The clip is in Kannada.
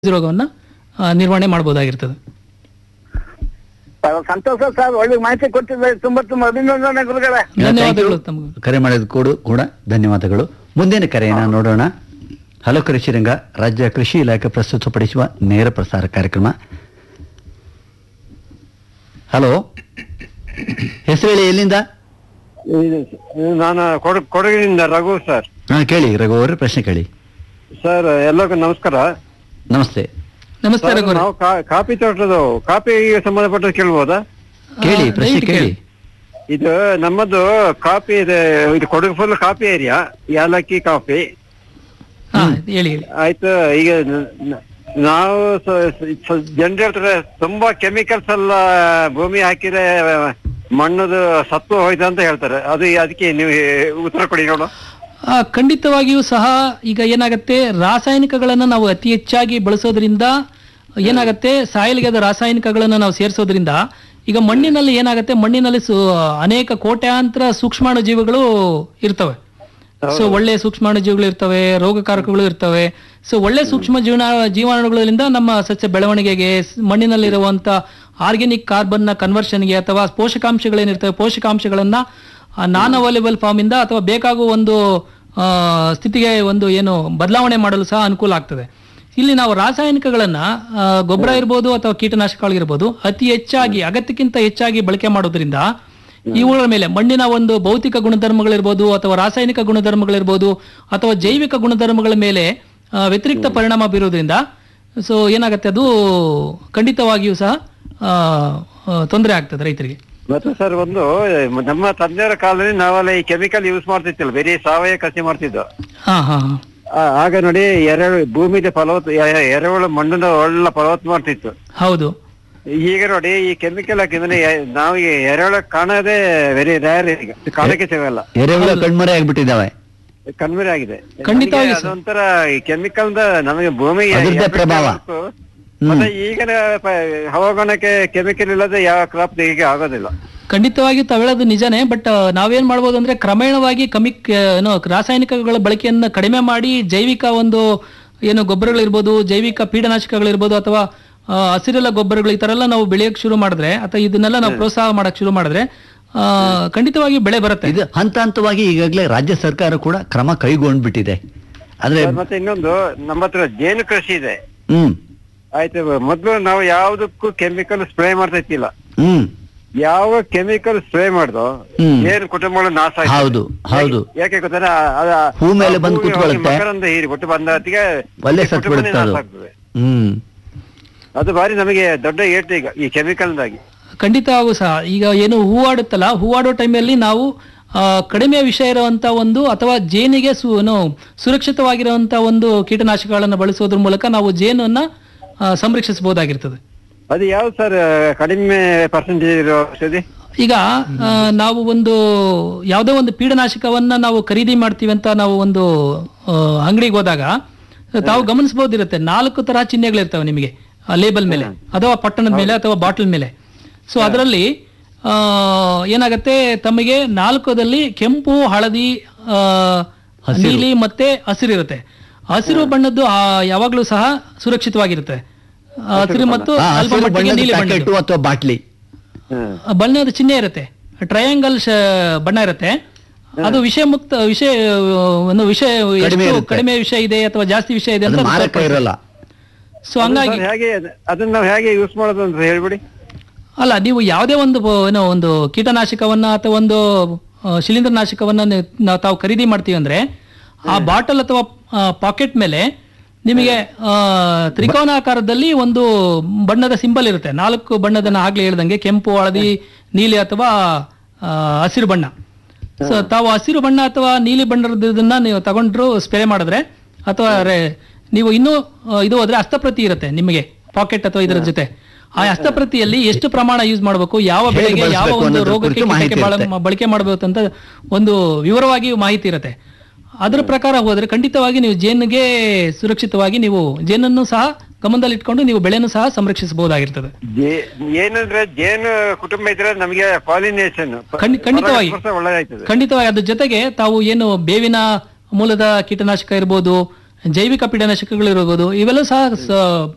ರೋಗವನ್ನು ನಿರ್ವಹಣೆ ಮಾಡಬಹುದಾಗಿರ್ತದೆ ಸಂತೋಷ ಸರ್ ಒಳ್ಳೆ ಮಾಹಿತಿ ಕೊಟ್ಟಿದ್ದಾರೆ ತುಂಬಾ ತುಂಬಾ ಅಭಿನಂದನೆ ಗುರುಗಳೇ ಧನ್ಯವಾದಗಳು ತಮಗೆ ಕರೆ ಮಾಡಿದ ಕೂಡ ಕೂಡ ಧನ್ಯವಾದಗಳು ಮುಂದಿನ ಕರೆಯನ್ನ ನೋಡೋಣ ಹಲೋ ಕೃಷಿ ರಂಗ ರಾಜ್ಯ ಕೃಷಿ ಇಲಾಖೆ ಪ್ರಸ್ತುತಪಡಿಸುವ ನೇರ ಪ್ರಸಾರ ಕಾರ್ಯಕ್ರಮ ಹಲೋ ಹೆಸರು ಹೇಳಿ ಎಲ್ಲಿಂದ ನಾನು ಕೊಡ- ಕೊಡಗಿನಿಂದ ರಘು ಸರ್ ಹಾ ಕೇಳಿ ರಘು ಅವರೇ ಪ್ರಶ್ನೆ ಕೇಳಿ ಸರ್ ಎಲ್ಲರಿಗೂ ನಮಸ್ಕಾರ ನಮಸ್ತೆ ನಮಸ್ತೆ ಸರ್, ರಘುವರೆ. ನಾವು ಕಾ- ಕಾಫಿ ತೋಟದ ಕಾಫಿಗೆ ಸಂಬಂಧಪಟ್ಟ ಕೇಳ್ಬೋದಾ ಕೇಳಿ ಆ, ಪ್ರಶ್ನೆ ದಯವಿಟ್ಟು ಕೇಳಿ ಇದು ನಮ್ಮದು ಕಾಫಿ ಇದೆ ಇದು ಕೊಡಗು ಫುಲ್ ಕಾಫಿ ಏರಿಯಾ ಯಾಲಕ್ಕಿ ಕಾಫಿ ಹಾ ಹೇಳಿ ಹೇಳಿ ಆಯ್ತು ಈಗ ನ- ನ- ನಾವು ಜನರು ಹೇಳ್ತಾರೆ ತುಂಬಾ ಕೆಮಿಕಲ್ಸ್ ಎಲ್ಲ ಭೂಮಿ ಹಾಕಿದ್ರೆ ಮಣ್ಣದು ಸತ್ವ ಹೋಯ್ತು ಅಂತ ಹೇಳ್ತಾರೆ ಅದು ಅದಕ್ಕೆ ನೀವು ಉತ್ತರ ಕೊಡಿ ನೋಡು ಆ, ಖಂಡಿತವಾಗಿಯೂ ಸಹ ಈಗ ಏನಾಗುತ್ತೆ ರಾಸಾಯನಿಕಗಳನ್ನು ನಾವು ಅತಿ ಹೆಚ್ಚಾಗಿ ಬಳಸೋದ್ರಿಂದ ಏನಾಗುತ್ತೆ ಸಾಯಲಿಗೆ ಆದ ರಾಸಾಯನಿಕಗಳನ್ನು ನಾವು ಸೇರಿಸೋದ್ರಿಂದ ಈಗ ಮಣ್ಣಿನಲ್ಲಿ ಏನಾಗುತ್ತೆ ಮಣ್ಣಿನಲ್ಲಿ ಸು ಅನೇಕ ಕೋಟ್ಯಾಂತರ ಸೂಕ್ಷ್ಮಾಣು ಜೀವಿಗಳು ಇರ್ತವೆ ಸೊ ಒಳ್ಳೆ ಸೂಕ್ಷ್ಮಾಣು ಜೀವಿಗಳು ಇರ್ತವೆ ರೋಗಕಾರಕಗಳು ಇರ್ತವೆ ಸೊ ಒಳ್ಳೆ ಸೂಕ್ಷ್ಮ ಜೀವನ ಜೀವಾಣುಗಳಿಂದ ನಮ್ಮ ಸಸ್ಯ ಬೆಳವಣಿಗೆಗೆ ಸ್- ಮಣ್ಣಿನಲ್ಲಿರುವಂತ ಆರ್ಗ್ಯಾನಿಕ್ ಕಾರ್ಬನ್ನ ಕನ್ವರ್ಷನ್ಗೆ ಅಥವಾ ಪೋಷಕಾಂಶಗಳೇನಿರ್ತವೆ ಪೋಷಕಾಂಶಗಳನ್ನ ನಾನ್ ಅವೈಲೇಬಲ್ ಫಾರ್ಮ್ ಇಂದ ಅಥವಾ ಬೇಕಾಗುವ ಒಂದು ಆ, ಸ್ಥಿತಿಗೆ ಒಂದು ಏನು ಬದಲಾವಣೆ ಮಾಡಲು ಸಹ ಅನುಕೂಲ ಆಗ್ತದೆ ಇಲ್ಲಿ ನಾವು ರಾಸಾಯನಿಕಗಳನ್ನ ಆ, ಗೊಬ್ಬರ ಇರ್ಬೋದು ಅಥವಾ ಕೀಟನಾಶಕಗಳಿರ್ಬೋದು ಅತಿ ಹೆಚ್ಚಾಗಿ ಅಗತ್ಯಕ್ಕಿಂತ ಹೆಚ್ಚಾಗಿ ಬಳಕೆ ಮಾಡೋದ್ರಿಂದ ಇವುಗಳ ಮೇಲೆ ಮಣ್ಣಿನ ಒಂದು ಭೌತಿಕ ಗುಣಧರ್ಮಗಳಿರ್ಬೋದು ಅಥವಾ ರಾಸಾಯನಿಕ ಗುಣಧರ್ಮಗಳಿರ್ಬೋದು ಅಥವಾ ಜೈವಿಕ ಗುಣಧರ್ಮಗಳ ಮೇಲೆ ಆ, ವ್ಯತಿರಿಕ್ತ ಪರಿಣಾಮ ಬೀರೋದ್ರಿಂದ ಸೊ ಏನಾಗುತ್ತೆ ಅದು ಖಂಡಿತವಾಗಿಯೂ ಸಹ ತೊಂದರೆ ಆಗ್ತದೆ ರೈತರಿಗೆ ಮತ್ತೆ ಸರ್ ಒಂದು ನಮ್ಮ ತಂದೆಯವರ ಕಾಲದಲ್ಲಿ ನಾವೆಲ್ಲ ಈ ಕೆಮಿಕಲ್ ಯೂಸ್ ಮಾಡ್ತಿತ್ತಿಲ್ಲ ಬರೀ ಸಾವಯವ ಕೃಷಿ ಮಾಡ್ತಿದ್ದು ಹಾ ಹಾ ಹಾ. ಆ- ಆಗ ನೋಡಿ ಎರೆ ಭೂಮಿದ ಫಲವತ್ ಎ- ಎರೆಹುಳ ಮಣ್ಣನ್ನ ಒಳ್ಳೆ ಫಲವತ್ ಮಾಡ್ತಿತ್ತು ಹೌದು ಈಗ ನೋಡಿ ಈ ಕೆಮಿಕಲ್ ಹಾಕಿದ್ರೆ ಎ- ನಾವು ಈ ಎರೆಹುಳ ಕಾಣೋದೇ ವೆರಿ ರೇರ್ ಈಗ ಕಾಣಕ್ಕೆ ಸಿಗಲ್ಲ ಎರೆಹುಳ ಕಣ್ಮರೆ ಆಗ್ಬಿಟ್ಟಿದ್ದಾವೆ ಕಣ್ಮರೆ ಆಗಿದೆ ಖಂಡಿತವಾಗಿ ನಮಗೆ ಅದೊಂಥರ ಈ ಕೆಮಿಕಲ್ ನಮಗೆ ಭೂಮಿಗೆ ಅದ್ರದ್ದೇ effect ಪ್ರಭಾವ. ಆಗ್ಬೇಕು. ಮತ್ತೆ ಈಗಿನ ಪ- ಹವಾಗುಣಕ್ಕೆ ಕೆಮಿಕಲ್ ಇಲ್ಲದೆ ಯಾವ ಕ್ರಾಪ್ ಈಗ ಆಗೋದಿಲ್ಲ ಖಂಡಿತವಾಗಿ ತಾವು ಹೇಳೋದು ನಿಜಾನೇ ಬಟ್ ನಾವೇನ್ ಮಾಡ್ಬೋದು ಅಂದ್ರೆ ಕ್ರಮೇಣವಾಗಿ ಕಮ್ಮಿ ಏನು ರಾಸಾಯನಿಕಗಳ ಬಳಕೆಯನ್ನ ಕಡಿಮೆ ಮಾಡಿ ಜೈವಿಕ ಒಂದು ಏನು ಗೊಬ್ಬರಗಳಿರ್ಬೋದು ಜೈವಿಕ ಪೀಡನಾಶಕಗಳಿರ್ಬೋದು ಅಥವಾ ಆ, ಹಸಿರೆಲ್ಲ ಗೊಬ್ಬರಗಳು ಈ ತರ ಎಲ್ಲ ನಾವು ಬೆಳೆಯಕ್ಕೆ ಶುರು ಮಾಡಿದ್ರೆ ಅಥವಾ ಇದನ್ನೆಲ್ಲ ನಾವು ಪ್ರೋತ್ಸಾಹ ಮಾಡಕ್ ಶುರು ಮಾಡಿದ್ರೆ ಆ, ಖಂಡಿತವಾಗಿ ಬೆಳೆ ಬರುತ್ತೆ ಇದು ಹಂತ ಹಂತವಾಗಿ ಈಗಾಗಲೇ ರಾಜ್ಯ ಸರ್ಕಾರ ಕೂಡ ಕ್ರಮ ಕೈಗೊಂಡ್ಬಿಟ್ಟಿದೆ ಆದ್ರೆ ಮತ್ತೆ ಇನ್ನೊಂದು ನಮ್ಮ ಹತ್ರ ಜೇನು ಕೃಷಿ ಇದೆ ಹ್ಮ್ ಆಯ್ತು ಮೊದ್ಲು ನಾವು ಯಾವ್ದಕ್ಕೂ ಕೆಮಿಕಲ್ ಸ್ಪ್ರೇ ಮಾಡ್ತಾ ಇತ್ತಿಲ್ಲ ಹ್ಮ್ ಯಾವ ಕೆಮಿಕಲ್ ಸ್ಪ್ರೇ ಮಾಡ್ದೋ ಹ್ಮ್. ಏನು ಕುಟುಂಬಗಳು ನಾಶ ಆಯ್ತು. ಹೌದು, ಹೌದು. ಯಾಕೆ ಗೊತ್ತಾ ಅದ ಹೂ ಮೇಲೆ ಬಂದು ಭೂಮಿ ಹೋಗಿ ಕೂತ್ಕೊಳ್ಳುತ್ತೆ. ಮಕರಂದ ಹೀರಿ ಬಿಟ್ಟು ಬಂದ ಹೊತ್ತಿಗೆ ಒಳ್ಳೆ ಈ ಸತ್ತು ಕುಟುಂಬನೇ ಬಿಡುತ್ತೆ ಅದು ನಾಶ ಆಗ್ತದೆ. ಹ್ಮ್ ಅದು ಬಾರಿ ನಮಗೆ ದೊಡ್ಡ ಏಟು ಈಗ ಈ ಕೆಮಿಕಲ್ದಾಗಿ ಖಂಡಿತವಾಗೂ ಸಹ ಈಗ ಏನು ಹೂವಾಡುತ್ತಲ್ಲ ಹೂವಾಡೋ ಟೈಮಲ್ಲಿ ನಾವು ಆ, ಕಡಿಮೆ ವಿಷ ಇರುವಂತ ಒಂದು ಅಥವಾ ಜೇನಿಗೆ ಸು ಏನು ಸುರಕ್ಷಿತವಾಗಿರುವಂತ ಒಂದು ಕೀಟನಾಶಕಗಳನ್ನು ಬಳಸೋದ್ರ ಮೂಲಕ ನಾವು ಜೇನನ್ನ ಆ, ಸಂರಕ್ಷಿಸಬಹುದಾಗಿರ್ತದೆ ಅದು ಯಾವ್ದು ಸರ್ ಕಡಿಮೆ ಪರ್ಸೆಂಟೇಜ್ ಇರೋ ಔಷಧಿ ಈಗ ಆ, ನಾವು ಒಂದು ಯಾವುದೋ ಒಂದು ಪೀಡನಾಶಕವನ್ನ ನಾವು ಖರೀದಿ ಮಾಡ್ತೀವಿ ಅಂತ ನಾವು ಒಂದು ಅಂಗಡಿಗೆ ಹೋದಾಗ ತಾವು ಗಮನಿಸಬಹುದಿರುತ್ತೆ ನಾಲ್ಕು ತರಹ ಚಿಹ್ನೆಗಳಿರ್ತವೆ ನಿಮಗೆ ಲೇಬಲ್ ಮೇಲೆ ಅಥವಾ ಪಟ್ಟಣದ ಮೇಲೆ ಅಥವಾ ಬಾಟಲ್ ಮೇಲೆ ಸೊ ಅದರಲ್ಲಿ ಆ, ಏನಾಗತ್ತೆ ತಮಗೆ ನಾಲ್ಕದಲ್ಲಿ ಕೆಂಪು ಹಳದಿ ಆ, ನೀಲಿ ಮತ್ತೆ ಹಸಿರಿರುತ್ತೆ ಹಸಿರು ಬಣ್ಣದ್ದು ಆ, ಯಾವಾಗ್ಲೂ ಸಹ ಸುರಕ್ಷಿತವಾಗಿರುತ್ತೆ ಹಸಿರು ಮತ್ತು ಆ, ಅಲ್ಪ ಹಸಿರು ಮಟ್ಟಿಗೆ ಬಣ್ಣದ ನೀಲಿ ಬಣ್ಣದ್ದು ಪ್ಯಾಕೆಟು ಅಥವಾ ಬಾಟ್ಲಿ ಹ್ಮ್. ಆ ಬಣ್ಣದ ಚಿಹ್ನೆ ಇರುತ್ತೆ ಟ್ರಯಾಂಗಲ್ ಬಣ್ಣ ಇರುತ್ತೆ ಅದು ವಿಷಯ ಮುಕ್ತ ವಿಷಯ ಒಂದು ವಿಷಯ ಕಡಿಮೆ ಎಷ್ಟು ಇರುತ್ತೆ. ಕಡಿಮೆ ವಿಷಯ ಇದೆ ಅಥವಾ ಜಾಸ್ತಿ ವಿಷಯ ಇದೆ ಅದು ಅಂತ ಮಾರಕ ಇರಲ್ಲ ಸೊ ಹಂಗಾಗಿ ಸರ್, ಹೇಗೆ ಅದನ್ನ ನಾವು ಹೇಗೆ ಯೂಸ್ ಮಾಡೋದು ಅಂತ ಹೇಳ್ಬಿಡಿ ಅಲ್ಲ ನೀವು ಯಾವುದೇ ಒಂದು ಬ- ಏನೋ ಒಂದು ಕೀಟನಾಶಕವನ್ನ ಅಥವಾ ಒಂದು ಆ, ಶಿಲೀಂಧ್ರನಾಶಕವನ್ನ ನೀವು- ನಾವು ತಾವು ಖರೀದಿ ಮಾಡ್ತೀವಿ ಅಂದ್ರೆ ಆ ಬಾಟಲ್ ಅಥವಾ ಪಾಕೆಟ್ ಮೇಲೆ ನಿಮಗೆ ಆ, ತ್ರಿಕೋನಾಕಾರದಲ್ಲಿ ಒಂದು ಬಣ್ಣದ ಸಿಂಬಲ್ ಇರುತ್ತೆ ನಾಲ್ಕು ಬಣ್ಣದನ್ನ ಆಗ್ಲೇ ಹೇಳ್ದಂಗೆ ಕೆಂಪು ಹಳದಿ ನೀಲಿ ಅಥವಾ ಆ, ಹಸಿರು ಬಣ್ಣ ಸೊ ತಾವು ಹಸಿರು ಬಣ್ಣ ಅಥವಾ ನೀಲಿ ಬಣ್ಣದನ್ನ ನೀವು ತಗೊಂಡ್ರು ಸ್ಪ್ರೇ ಮಾಡಿದ್ರೆ ಅಥವಾ ರೇ- ನೀವು ಇನ್ನೂ ಆ, ಇದು ಹೋದ್ರೆ ಹಸ್ತಪ್ರತಿ ಇರುತ್ತೆ ನಿಮಗೆ ಪಾಕೆಟ್ ಅಥವಾ ಇದರ ಜೊತೆ ಆ ಹಸ್ತಪ್ರತಿಯಲ್ಲಿ ಎಷ್ಟು ಪ್ರಮಾಣ ಯೂಸ್ ಮಾಡಬೇಕು ಯಾವ ಹೇಗೆ ಬೆಳೆಗೆ ಯಾವ ಬಳಸ್ಬೇಕು ಒಂದು ಅನ್ನೋದ್ರ ರೋಗಕ್ಕೆ ಕುರಿತು ಮಾಹಿತಿ ಕೀಟಕ್ಕೆ ಬಾಳ- ಇರುತ್ತೆ. ಬಳಕೆ ಮಾಡಬೇಕು ಅಂತ ಒಂದು ವಿವರವಾಗಿ ಮಾಹಿತಿ ಇರುತ್ತೆ ಅದರ ಪ್ರಕಾರ ಹೋದ್ರೆ ಖಂಡಿತವಾಗಿ ನೀವು ಜೇನಿಗೆ ಸುರಕ್ಷಿತವಾಗಿ ನೀವು ಜೇನನ್ನು ಸಹ ಗಮನದಲ್ಲಿ ಇಟ್ಕೊಂಡು ನೀವು ಬೆಳೆಯನ್ನು ಸಹ ಸಂರಕ್ಷಿಸಬಹುದಾಗಿರ್ತದೆ ಜೇ- ಏನಂದ್ರೆ ಜೇನು ಕುಟುಂಬ ಇದ್ರೆ ನಮಗೆ ಪಾಲಿನೇಷನ್ ಖಂಡಿ- ಖಂಡಿತವಾಗಿ. ಒಳ್ಳೆದಾಯ್ತದೆ ಖಂಡಿತವಾಗಿ ಅದ್ರ ಜೊತೆಗೆ ತಾವು ಏನು ಬೇವಿನ ಮೂಲದ ಕೀಟನಾಶಕ ಇರ್ಬೋದು ಜೈವಿಕ ಪೀಡನಾಶಕಗಳು ಇರ್ಬೋದು ಇವೆಲ್ಲ ಸಹ ಸ-